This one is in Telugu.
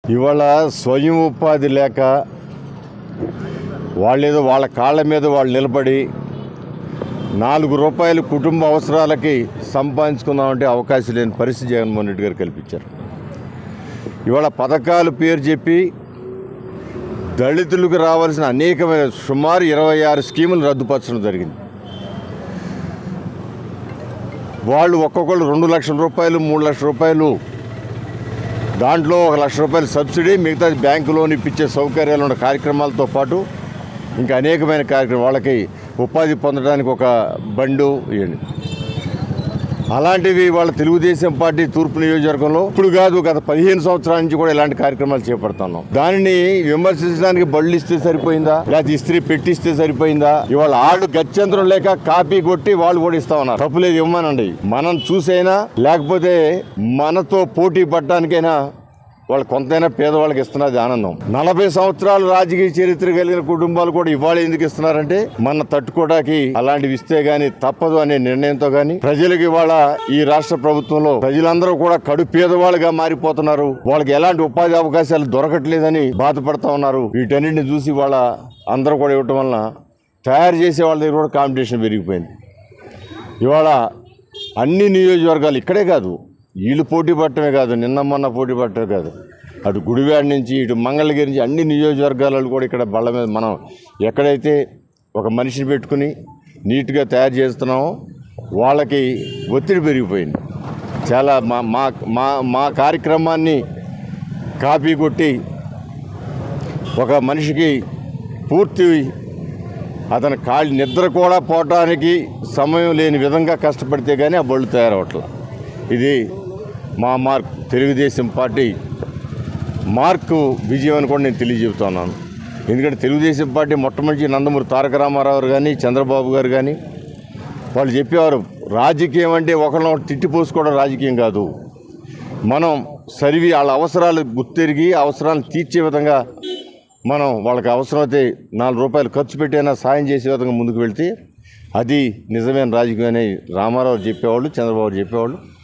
ఇవాళ స్వయం ఉపాధి లేక వాళ్ళేదో వాళ్ళ కాళ్ళ మీద వాళ్ళు నిలబడి నాలుగు రూపాయలు కుటుంబ అవసరాలకి సంపాదించుకుందామంటే అవకాశం లేని పరిస్థితి జగన్మోహన్ రెడ్డి గారు కల్పించారు ఇవాళ పథకాలు పేరు చెప్పి దళితులకు రావాల్సిన అనేకమైన సుమారు ఇరవై ఆరు స్కీములు రద్దుపరచడం జరిగింది వాళ్ళు ఒక్కొక్కళ్ళు రెండు లక్షల రూపాయలు మూడు లక్షల రూపాయలు దాంట్లో ఒక లక్ష రూపాయలు సబ్సిడీ మిగతా బ్యాంకు లోన్ ఇప్పించే సౌకర్యాలు ఉన్న కార్యక్రమాలతో పాటు ఇంకా అనేకమైన కార్యక్రమం వాళ్ళకి ఉపాధి పొందడానికి ఒక బండు ఇవ్వండి అలాంటివి వాళ్ళ తెలుగుదేశం పార్టీ తూర్పు నియోజకవర్గంలో ఇప్పుడు కాదు గత పదిహేను సంవత్సరాల నుంచి కూడా ఇలాంటి కార్యక్రమాలు చేపడుతున్నాం దానిని విమర్శించడానికి బళ్ళు ఇస్తే సరిపోయిందా లేకపోతే ఇస్త్రీ పెట్టిస్తే సరిపోయిందా ఇవాళ ఆళ్ళు గత్యంతరం లేక కాపీ కొట్టి వాళ్ళు కూడా ఇస్తా ఉన్నారు తప్పులేదు ఇవ్వమనండి మనం చూసైనా లేకపోతే మనతో పోటీ పడడానికైనా వాళ్ళు కొంతైనా పేదవాళ్ళకి ఇస్తున్నది ఆనందం నలభై సంవత్సరాలు రాజకీయ చరిత్ర కలిగిన కుటుంబాలు కూడా ఇవాళ ఎందుకు ఇస్తున్నారంటే మన తట్టుకోవడానికి అలాంటివి ఇస్తే గానీ తప్పదు అనే నిర్ణయంతో గానీ ప్రజలకు ఇవాళ ఈ రాష్ట్ర ప్రభుత్వంలో ప్రజలందరూ కూడా కడు పేదవాళ్ళుగా మారిపోతున్నారు వాళ్ళకి ఎలాంటి ఉపాధి అవకాశాలు దొరకట్లేదని బాధపడతా ఉన్నారు వీటన్నిటిని చూసి వాళ్ళ అందరూ కూడా ఇవ్వటం వలన తయారు చేసే వాళ్ళ దగ్గర కూడా కాంపిటీషన్ పెరిగిపోయింది ఇవాళ అన్ని నియోజకవర్గాలు ఇక్కడే కాదు వీళ్ళు పోటీ పడటమే కాదు నిన్న మొన్న పోటీ పడటమే కాదు అటు గుడివాడ నుంచి ఇటు మంగళగిరి నుంచి అన్ని నియోజకవర్గాలలో కూడా ఇక్కడ బళ్ళ మీద మనం ఎక్కడైతే ఒక మనిషిని పెట్టుకుని నీట్గా తయారు చేస్తున్నామో వాళ్ళకి ఒత్తిడి పెరిగిపోయింది చాలా మా మా మా మా కార్యక్రమాన్ని కాపీ కొట్టి ఒక మనిషికి పూర్తి అతని కాళ్ళు నిద్ర కూడా పోవటానికి సమయం లేని విధంగా కష్టపడితే కానీ ఆ బళ్ళు తయారవట్ల ఇది మా మార్క్ తెలుగుదేశం పార్టీ మార్కు విజయం అని కూడా నేను తెలియజెబుతున్నాను ఎందుకంటే తెలుగుదేశం పార్టీ మొట్టమొదటి నందమూరి తారక రామారావు గారు కానీ చంద్రబాబు గారు కానీ వాళ్ళు చెప్పేవారు రాజకీయం అంటే ఒకరిని ఒకరు తిట్టిపోసుకోవడం రాజకీయం కాదు మనం సరివి వాళ్ళ అవసరాలు గుర్తెరిగి అవసరాలను తీర్చే విధంగా మనం వాళ్ళకి అవసరమైతే నాలుగు రూపాయలు ఖర్చు పెట్టైనా సాయం చేసే విధంగా ముందుకు వెళ్తే అది నిజమైన రాజకీయం అని రామారావు చెప్పేవాళ్ళు చంద్రబాబు చెప్పేవాళ్ళు